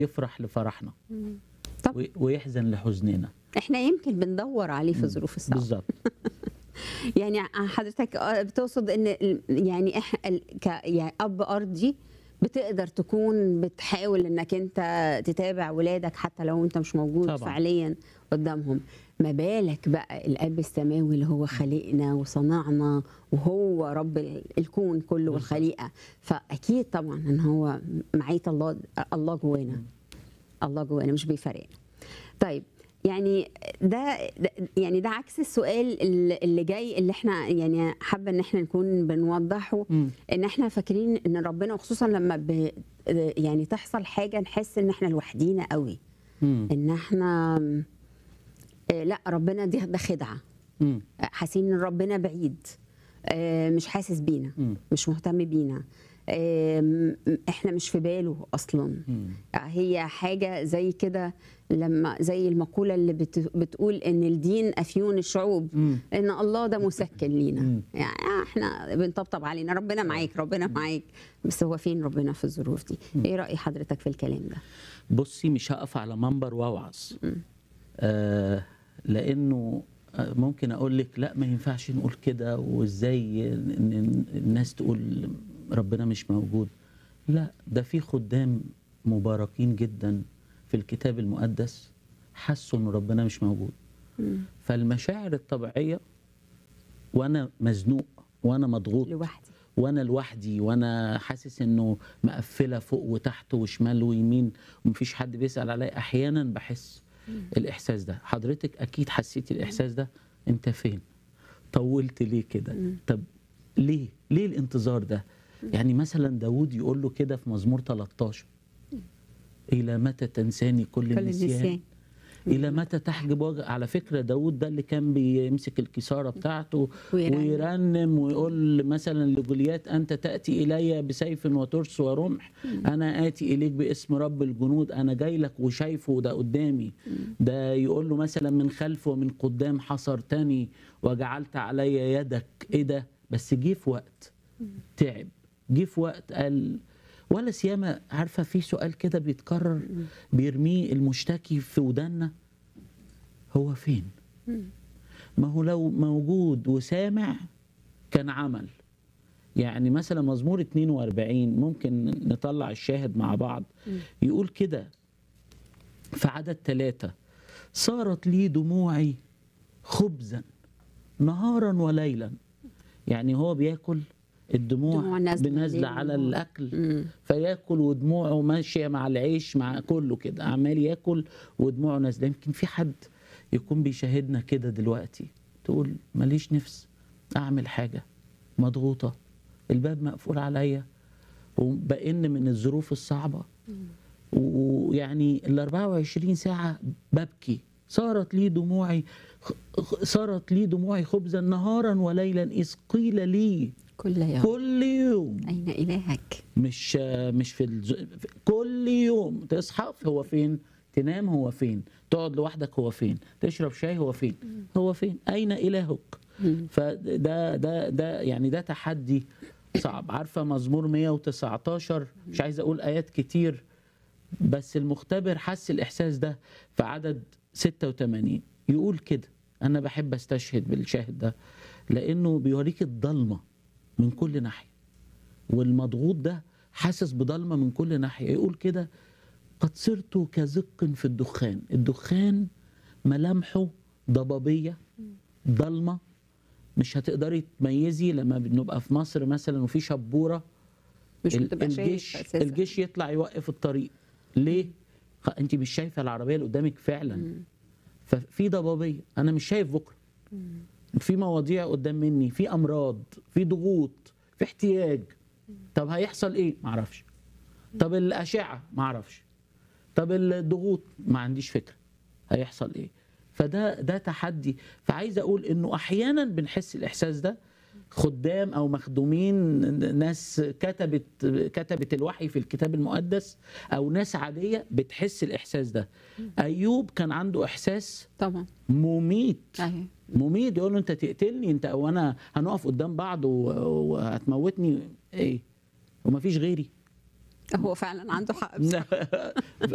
يفرح لفرحنا طب. وي- ويحزن لحزننا احنا يمكن بندور عليه في الظروف الصعبه بالظبط يعني حضرتك آه بتقصد ان ال- يعني احنا ال- ك يعني اب ارضي بتقدر تكون بتحاول انك انت تتابع ولادك حتى لو انت مش موجود طبعاً. فعليا قدامهم ما بالك بقى الاب السماوي اللي هو خلقنا وصنعنا وهو رب ال- الكون كله والخليقه فاكيد طبعا ان هو معيه الله الله جوانا الله جوانا مش بيفرقنا طيب يعني ده ده- يعني ده عكس السؤال اللي اللي جاي اللي احنا يعني حابه ان احنا نكون بنوضحه مم. ان احنا فاكرين ان ربنا وخصوصا لما ب يعني تحصل حاجه نحس ان احنا لوحدينا قوي مم. ان احنا آه، لا ربنا دي ده خدعه مم. حاسين ان ربنا بعيد آه، مش حاسس بينا مم. مش مهتم بينا آم، احنا مش في باله اصلا مم. هي حاجه زي كده لما زي المقوله اللي بت بتقول ان الدين افيون الشعوب مم. ان الله ده مسكن لينا مم. يعني احنا بنطبطب علينا ربنا معاك ربنا معاك بس هو فين ربنا في الظروف دي ايه راي حضرتك في الكلام ده بصي مش هقف على منبر واوعظ آه لانه آه، ممكن اقول لك لا ما ينفعش نقول كده وازاي إن- إن الناس تقول ربنا مش موجود لا ده في خدام مباركين جدا في الكتاب المقدس حسوا ان ربنا مش موجود فالمشاعر الطبيعيه وانا مزنوق وانا مضغوط لوحدي وانا لوحدي وانا حاسس انه مقفله فوق وتحت وشمال ويمين ومفيش حد بيسال عليا احيانا بحس الاحساس ده حضرتك اكيد حسيتي الاحساس ده انت فين طولت ليه كده طب ليه ليه الانتظار ده يعني مثلا داود يقول له كده في مزمور 13 الى متى تنساني كل, كل النسيان النسيان الى متى تحجب وجه على فكره داود ده اللي كان بيمسك الكساره بتاعته ويرنم. ويرنم ويقول مثلا لجوليات انت تاتي الي بسيف وترس ورمح انا اتي اليك باسم رب الجنود انا جاي لك وشايفه ده قدامي ده يقول له مثلا من خلف ومن قدام حصرتني وجعلت علي يدك ايه ده بس جه في وقت تعب جه في وقت قال ولا سيما عارفه في سؤال كده بيتكرر بيرميه المشتكي في ودنا هو فين ما هو لو موجود وسامع كان عمل يعني مثلا مزمور 42 ممكن نطلع الشاهد مع بعض يقول كده في عدد ثلاثة صارت لي دموعي خبزا نهارا وليلا يعني هو بياكل الدموع دموع نازلة بنازله ليل على ونهار. الاكل مم. فياكل ودموعه ماشيه مع العيش مع كله كده عمال ياكل ودموعه نازله يمكن في حد يكون بيشاهدنا كده دلوقتي تقول ماليش نفس اعمل حاجه مضغوطه الباب مقفول عليا وبئن من الظروف الصعبه ويعني ال 24 ساعه ببكي صارت لي دموعي خ- صارت لي دموعي خبزا نهارا وليلا اذ قيل لي كل يوم كل يوم اين الهك مش مش في الز... في- كل يوم تصحى هو فين تنام هو فين تقعد لوحدك هو فين تشرب شاي هو فين هو فين اين الهك فده ده ده يعني ده تحدي صعب عارفه مزمور 119 مش عايز اقول ايات كتير بس المختبر حس الاحساس ده في عدد 86 يقول كده انا بحب استشهد بالشاهد ده لانه بيوريك الضلمه من كل ناحيه والمضغوط ده حاسس بضلمه من كل ناحيه يقول كده قد صرت كزق في الدخان الدخان ملامحه ضبابيه ضلمه مش هتقدري تميزي لما بنبقى في مصر مثلا وفي شبوره مش ال- بتبقى الجيش شايف اساسا الجيش يطلع يوقف الطريق ليه خ- انت مش شايفه العربيه اللي قدامك فعلا ففي ضبابيه انا مش شايف بكره في مواضيع قدام مني في امراض في ضغوط في احتياج طب هيحصل ايه معرفش طب الاشعه معرفش طب الضغوط ما عنديش فكره هيحصل ايه فده ده تحدي فعايز اقول انه احيانا بنحس الاحساس ده خدام او مخدومين ناس كتبت كتبت الوحي في الكتاب المقدس او ناس عاديه بتحس الاحساس ده ايوب كان عنده احساس طبعا مميت ايوه مميت يقول له انت تقتلني انت او انا هنقف قدام بعض و- وهتموتني ايه ومفيش غيري هو فعلا عنده حق بصراحة.